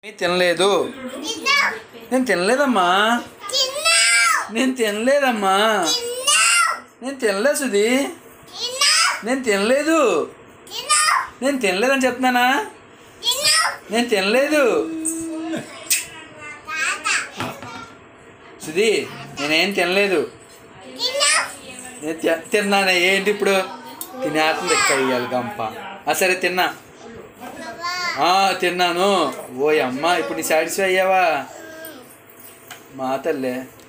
ఏమీ తినలేదు నేను తినలేదమ్మా నేను తినలేదమ్మా నేను తినలేదు సుధీ నేను తినలేదు నేను తినలేదని చెప్తున్నానా నేను తినలేదు సుధీ నేనేం తినలేదు నేను తి- తిన్నానే ఏంటి ఇప్పుడు తినేస్తుంది ఎక్కయ్యాలి గంప ఆ సరే తిన్నా ఆ, తిన్నాను ఓయ్ అమ్మ ఇప్పుడు నీ సాటిస్ఫై అయ్యావా మా తల్లే